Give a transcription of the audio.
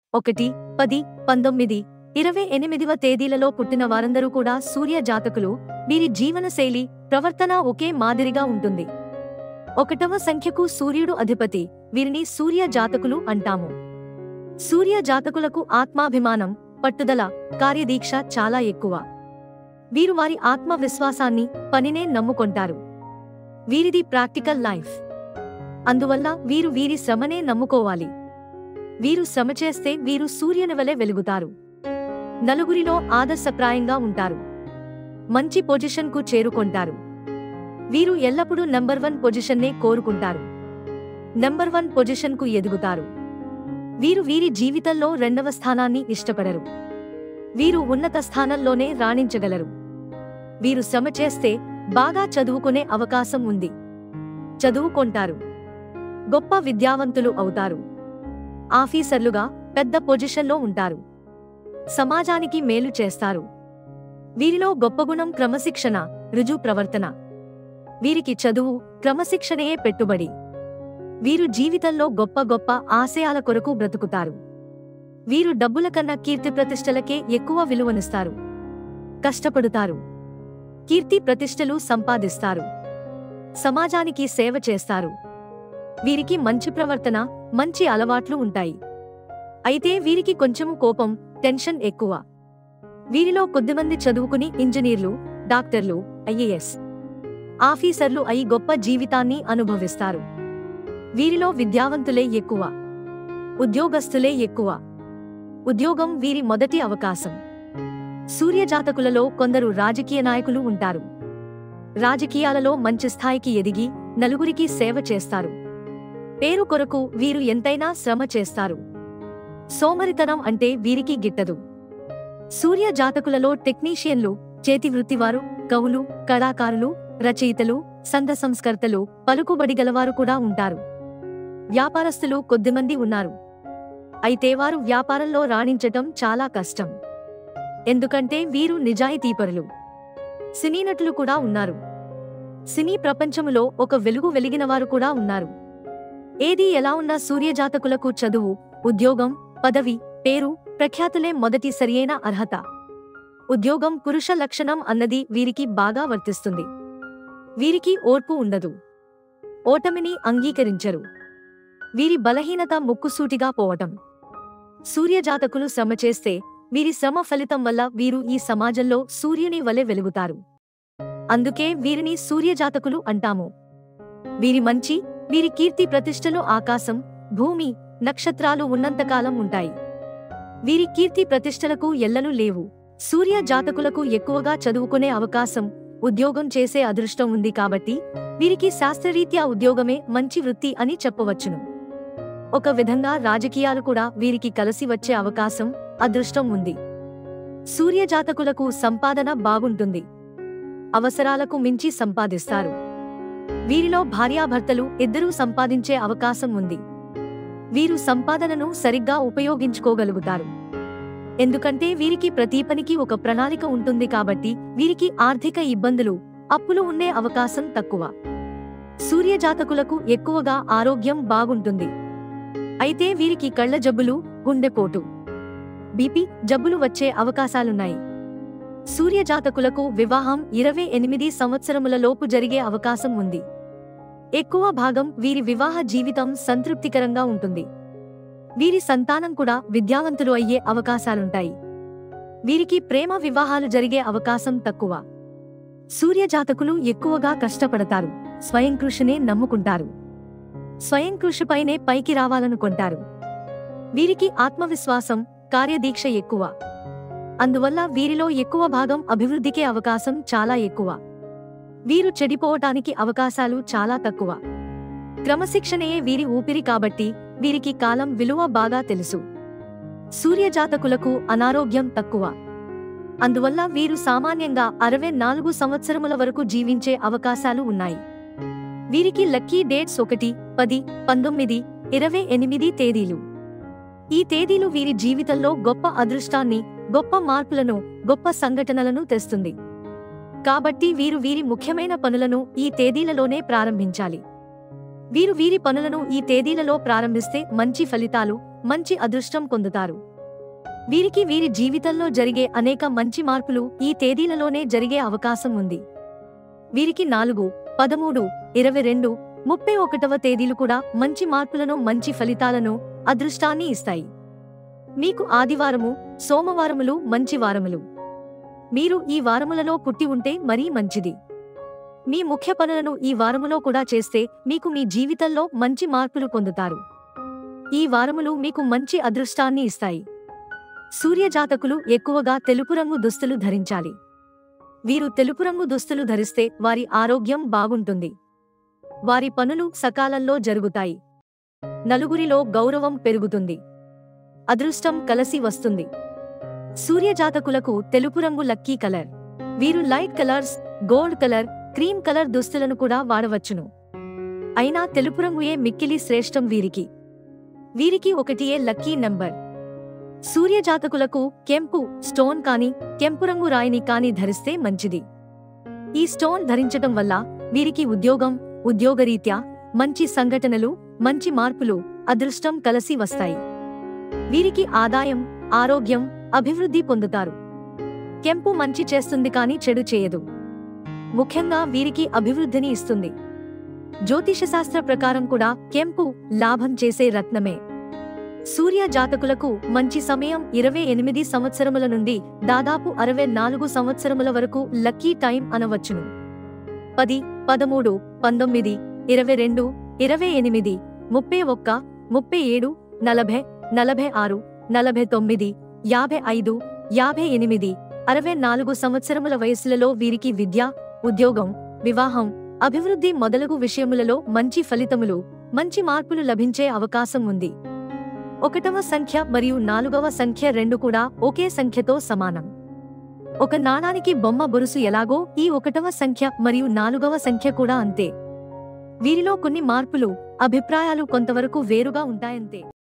ఒకటి పది పంతొమ్మిది ఇరవై ఎనిమిదివ తేదీలలో పుట్టిన వారందరూ కూడా సూర్య జాతకులు వీరి జీవనశైలి ప్రవర్తన ఒకే మాదిరిగా ఉంటుంది ఒకటవ సంఖ్యకు సూర్యుడు అధిపతి వీరిని సూర్య జాతకులు అంటాము సూర్య జాతకులకు ఆత్మాభిమానం పట్టుదల కార్యదీక్ష చాలా ఎక్కువ వీరు వారి ఆత్మవిశ్వాసాన్ని పనినే నమ్ముకొంటారు వీరిది ప్రాక్టికల్ లైఫ్ అందువల్ల వీరు వీరి శ్రమనే నమ్ముకోవాలి వీరు శ్రమ చేస్తే వీరు సూర్యుని వలె వెలుగుతారు నలుగురిలో ఆదర్శప్రాయంగా ఉంటారు మంచి పొజిషన్కు చేరుకొంటారు వీరు ఎల్లప్పుడూ నంబర్ వన్ పొజిషన్నే కోరుకుంటారు నంబర్ వన్ పొజిషన్కు ఎదుగుతారు వీరు వీరి జీవితంలో రెండవ స్థానాన్ని ఇష్టపడరు వీరు ఉన్నత స్థానంలోనే రాణించగలరు వీరు శ్రమ చేస్తే బాగా చదువుకునే అవకాశం ఉంది చదువుకొంటారు గొప్ప విద్యావంతులు అవుతారు ఆఫీసర్లుగా పెద్ద పొజిషన్లో ఉంటారు సమాజానికి మేలు చేస్తారు వీరిలో గొప్ప గుణం క్రమశిక్షణ రుజు ప్రవర్తన వీరికి చదువు క్రమశిక్షణయే పెట్టుబడి వీరు జీవితంలో గొప్ప గొప్ప ఆశయాల కొరకు బ్రతుకుతారు వీరు డబ్బుల కన్నా కీర్తి ప్రతిష్టలకే ఎక్కువ విలువనిస్తారు కష్టపడుతారు కీర్తి ప్రతిష్టలు సంపాదిస్తారు సమాజానికి సేవ చేస్తారు వీరికి మంచి ప్రవర్తన మంచి అలవాట్లు ఉంటాయి అయితే వీరికి కొంచెం కోపం టెన్షన్ ఎక్కువ వీరిలో కొద్దిమంది చదువుకుని ఇంజనీర్లు డాక్టర్లు ఐఏఎస్ ఆఫీసర్లు అయి గొప్ప జీవితాన్ని అనుభవిస్తారు వీరిలో విద్యావంతులే ఎక్కువ ఉద్యోగస్తులే ఎక్కువ ఉద్యోగం వీరి మొదటి అవకాశం సూర్యజాతకులలో కొందరు రాజకీయ నాయకులు ఉంటారు రాజకీయాలలో మంచి స్థాయికి ఎదిగి నలుగురికి సేవ చేస్తారు పేరు కొరకు వీరు ఎంతైనా శ్రమ చేస్తారు సోమరితనం అంటే వీరికి గిట్టదు సూర్య జాతకులలో టెక్నీషియన్లు చేతివృత్తివారు కవులు కళాకారులు రచయితలు సంఘ సంస్కర్తలు పలుకుబడి గలవారు కూడా ఉంటారు వ్యాపారస్తులు కొద్దిమంది ఉన్నారు అయితే వారు వ్యాపారంలో రాణించటం చాలా కష్టం ఎందుకంటే వీరు నిజాయితీపరులు సినీ నటులు కూడా ఉన్నారు సినీ ప్రపంచములో ఒక వెలుగు వెలిగినవారు కూడా ఉన్నారు ఏది ఎలా ఉన్నా సూర్యజాతకులకు చదువు ఉద్యోగం పదవి పేరు ప్రఖ్యాతులే మొదటి సరియైన అర్హత ఉద్యోగం పురుష లక్షణం అన్నది వీరికి బాగా వర్తిస్తుంది వీరికి ఓర్పు ఉండదు ఓటమిని అంగీకరించరు వీరి బలహీనత ముక్కుసూటిగా పోవటం సూర్యజాతకులు శ్రమ చేస్తే వీరి శ్రమ ఫలితం వల్ల వీరు ఈ సమాజంలో సూర్యుని వలె వెలుగుతారు అందుకే వీరిని సూర్యజాతకులు అంటాము వీరి మంచి వీరి కీర్తి ప్రతిష్టలు ఆకాశం భూమి నక్షత్రాలు ఉన్నంతకాలం ఉంటాయి వీరి కీర్తి ప్రతిష్టలకు ఎల్లనూ లేవు సూర్య జాతకులకు ఎక్కువగా చదువుకునే అవకాశం ఉద్యోగం చేసే అదృష్టం ఉంది కాబట్టి వీరికి శాస్త్రరీత్యా ఉద్యోగమే మంచి వృత్తి అని చెప్పవచ్చును ఒక విధంగా రాజకీయాలు కూడా వీరికి కలిసి వచ్చే అవకాశం అదృష్టం ఉంది సూర్యజాతకులకు సంపాదన బాగుంటుంది అవసరాలకు మించి సంపాదిస్తారు వీరిలో భార్యాభర్తలు ఇద్దరూ సంపాదించే అవకాశం ఉంది వీరు సంపాదనను సరిగ్గా ఉపయోగించుకోగలుగుతారు ఎందుకంటే వీరికి ప్రతి పనికి ఒక ప్రణాళిక ఉంటుంది కాబట్టి వీరికి ఆర్థిక ఇబ్బందులు అప్పులు ఉండే అవకాశం తక్కువ సూర్యజాతకులకు ఎక్కువగా ఆరోగ్యం బాగుంటుంది అయితే వీరికి కళ్ళ జబ్బులు గుండెపోటు బీపీ జబ్బులు వచ్చే అవకాశాలున్నాయి సూర్యజాతకులకు వివాహం ఇరవై ఎనిమిది సంవత్సరముల లోపు జరిగే అవకాశం ఉంది ఎక్కువ భాగం వీరి వివాహ జీవితం సంతృప్తికరంగా ఉంటుంది వీరి సంతానం కూడా విద్యావంతులు అయ్యే అవకాశాలుంటాయి వీరికి ప్రేమ వివాహాలు జరిగే అవకాశం తక్కువ సూర్యజాతకులు ఎక్కువగా కష్టపడతారు స్వయం కృషినే నమ్ముకుంటారు స్వయం కృషిపైనే పైకి రావాలనుకుంటారు వీరికి ఆత్మవిశ్వాసం కార్యదీక్ష ఎక్కువ అందువల్ల వీరిలో ఎక్కువ భాగం అభివృద్ధికే అవకాశం చాలా ఎక్కువ వీరు చెడిపోవటానికి అవకాశాలు చాలా తక్కువ క్రమశిక్షణయే వీరి ఊపిరి కాబట్టి వీరికి కాలం విలువ బాగా తెలుసు సూర్యజాతకులకు అనారోగ్యం తక్కువ అందువల్ల వీరు సామాన్యంగా అరవై నాలుగు సంవత్సరముల వరకు జీవించే అవకాశాలు ఉన్నాయి వీరికి లక్కీ డేట్స్ ఒకటి పది పంతొమ్మిది ఇరవై ఎనిమిది తేదీలు ఈ తేదీలు వీరి జీవితంలో గొప్ప అదృష్టాన్ని గొప్ప మార్పులను గొప్ప సంఘటనలను తెస్తుంది కాబట్టి వీరు వీరి ముఖ్యమైన పనులను ఈ తేదీలలోనే ప్రారంభించాలి వీరు వీరి పనులను ఈ తేదీలలో ప్రారంభిస్తే మంచి ఫలితాలు మంచి అదృష్టం పొందుతారు వీరికి వీరి జీవితంలో జరిగే అనేక మంచి మార్పులు ఈ తేదీలలోనే జరిగే అవకాశం ఉంది వీరికి నాలుగు పదమూడు ఇరవై రెండు ముప్పై ఒకటవ తేదీలు కూడా మంచి మార్పులను మంచి ఫలితాలను అదృష్టాన్ని ఇస్తాయి మీకు ఆదివారము సోమవారములు మంచి వారములు మీరు ఈ వారములలో పుట్టి ఉంటే మరీ మంచిది మీ ముఖ్య పనులను ఈ వారములో కూడా చేస్తే మీకు మీ జీవితంలో మంచి మార్పులు పొందుతారు ఈ వారములు మీకు మంచి అదృష్టాన్ని ఇస్తాయి సూర్యజాతకులు ఎక్కువగా తెలుపు రంగు దుస్తులు ధరించాలి వీరు తెలుపు రంగు దుస్తులు ధరిస్తే వారి ఆరోగ్యం బాగుంటుంది వారి పనులు సకాలంలో జరుగుతాయి నలుగురిలో గౌరవం పెరుగుతుంది అదృష్టం కలసి వస్తుంది సూర్యజాతకులకు తెలుపు రంగు లక్కీ కలర్ వీరు light colours gold colour cream colour దుస్తులను కూడా వాడవచ్చును అయినా తెలుపు రంగుయే మిక్కిలి శ్రేష్టం వీరికి వీరికి ఒకటియే లక్కీ నంబర్ సూర్యజాతకులకు కెంపు స్టోన్ కాని కెంపు రంగు రాయిని కాని ధరిస్తే మంచిది ఈ స్టోన్ ధరించటం వల్ల వీరికి ఉద్యోగం ఉద్యోగరీత్యా మంచి సంఘటనలు మంచి మార్పులు అదృష్టం కలసి వస్తాయి వీరికి ఆదాయం ఆరోగ్యం అభివృద్ధి పొందుతారు కెంపు మంచి చేస్తుంది కాని చెడు చేయదు ముఖ్యంగా వీరికి అభివృద్ధిని ఇస్తుంది జ్యోతిషశాస్త్ర ప్రకారం కూడా కెంపు లాభం చేసే రత్నమే సూర్య జాతకులకు మంచి సమయం ఇరవై ఎనిమిది సంవత్సరముల నుండి దాదాపు అరవై నాలుగు సంవత్సరముల వరకు లక్కీ టైం అనవచ్చును పది పదమూడు పంతొమ్మిది ఇరవై రెండు ఇరవై ఎనిమిది ముప్పై ఒక్క ముప్పై ఏడు నలభై నలభై ఆరు నలభై తొమ్మిది యాభై ఐదు యాభై ఎనిమిది అరవై నాలుగు సంవత్సరముల వయసులలో వీరికి విద్య ఉద్యోగం వివాహం అభివృద్ధి మొదలగు విషయములలో మంచి ఫలితములు మంచి మార్పులు లభించే అవకాశం ఉంది ఒకటవ సంఖ్య మరియు నాలుగవ సంఖ్య రెండు కూడా ఒకే సంఖ్యతో సమానం ఒక నాణానికి బొమ్మ బొరుసు ఎలాగో ఈ ఒకటవ సంఖ్య మరియు నాలుగవ సంఖ్య కూడా అంతే వీరిలో కొన్ని మార్పులు అభిప్రాయాలు కొంతవరకు వేరుగా ఉంటాయంతే